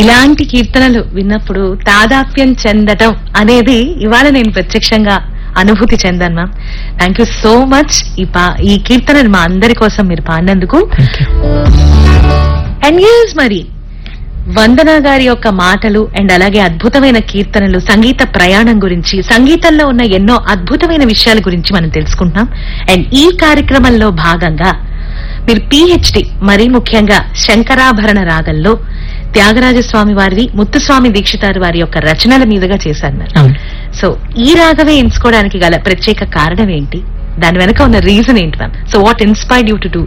ఇలాంటి కీర్తనలు విన్నప్పుడు తాదాప్యం చెందటం అనేది ఇవాళ నేను ప్రత్యక్షంగా అనుభూతి చెందాను ma'am thank you so much ఈ పా ఈ కీర్తనలు మా అందరి కోసం మీరు పాడినందుకు థ్యాంక్ యూ అండ్ ఎస్ మరి వందన గారి యొక్క మాటలు అండ్ అలాగే అద్భుతమైన కీర్తనలు సంగీత ప్రయాణం గురించి సంగీతంలో ఉన్న ఎన్నో అద్భుతమైన విషయాల గురించి మనం తెలుసుకుంటున్నాం అండ్ ఈ కార్యక్రమంలో భాగంగా మీరు పిహెచ్డి మరీ ముఖ్యంగా శంకరాభరణ రాగంలో త్యాగరాజస్వామి వారిది ముత్తుస్వామి దీక్షితారు వారి యొక్క రచనల మీదుగా చేశారు మరి అవును సో ఈ రాగమే ఎంచుకోవడానికి గల ప్రత్యేక కారణం ఏంటి దాని వెనక ఉన్న రీజన్ ఏంటి ma'am so what inspired you to do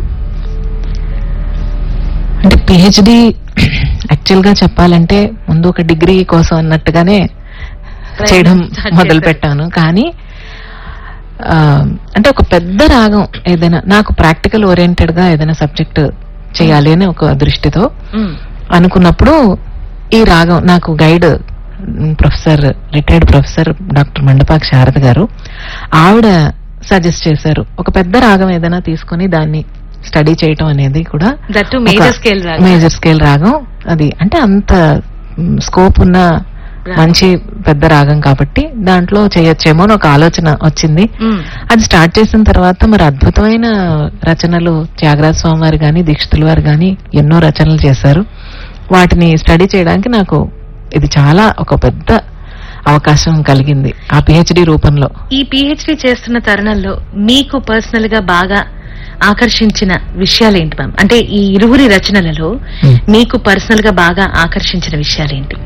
అంటే పిహెచ్డి యాక్చువల్ గా చెప్పాలంటే ముందు ఒక డిగ్రీ కోసం అన్నట్టుగానే చేయడం start మొదలు చేశారు. పెట్టాను కానీ ఆ, అంటే ఒక పెద్ద రాగం ఏదైనా నాకు ప్రాక్టికల్ ఓరియంటెడ్ గా ఏదైనా సబ్జెక్ట్ చేయాలి అని ఒక దృష్టితో అనుకున్నప్పుడు ఈ రాగం నాకు guide professor retired professor doctor Mandapaka Sharada garu ఆవిడ సజెస్ట్ చేశారు ఒక పెద్ద రాగం ఏదైనా తీసుకొని దాన్ని స్టడీ చేయటం అనేది కూడా దట్ టు మేజర్ స్కేల్ రాగం మేజర్ స్కేల్ రాగం అది అంటే అంత స్కోప్ ఉన్న రాగం. మంచి పెద్ద రాగం కాబట్టి దాంట్లో చేయొచ్చేమో అని ఒక ఆలోచన వచ్చింది మ్మ్. అది స్టార్ట్ చేసిన తర్వాత మరి అద్భుతమైన రచనలు త్యాగరాజ స్వామి వారు గాని దీక్షితుల వారు గాని ఎన్నో రచనలు చేశారు వాటిని స్టడీ చేయడానికి నాకు ఇది చాలా ఒక పెద్ద అవకాశం కలిగింది ఆ పిహెచ్డి రూపంలో ఈ పిహెచ్డి చేస్తున్న తరుణంలో మీకు పర్సనల్ గా బాగా ఆకర్షించిన విషయాలు ఏంటి మ్యామ్ అంటే ఈ ఇరువురి రచనలలో Hmm. మీకు పర్సనల్ గా బాగా ఆకర్షించిన విషయాలు ఏంటి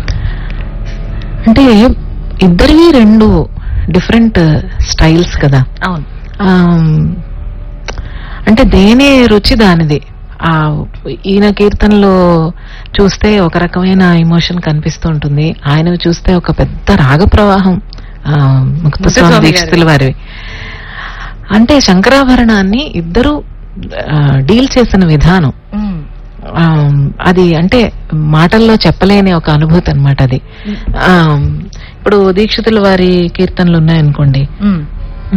అంటే ఇద్దరివి రెండు డిఫరెంట్ స్టైల్స్ కదా అవును ఆమ్, అంటే దేని రుచి దానిది ఆ ఈయన కీర్తనలో చూస్తే ఒక రకమైన ఎమోషన్ కనిపిస్తూ ఉంటుంది ఆయనవి చూస్తే ఒక పెద్ద రాగ ప్రవాహం ఆ, ముక్తస్వామి ముక్తస్వామి దీక్షితుల వారివి అంటే శంకరాభరణాన్ని ఇద్దరు డీల్ చేసిన విధానం మ్మ్. ఆమ్, అది అంటే మాటల్లో చెప్పలేని ఒక అనుభూతి అన్నమాట అది ఆమ్, ఇప్పుడు దీక్షితుల వారి కీర్తనలు ఉన్నాయనుకోండి మ్మ్.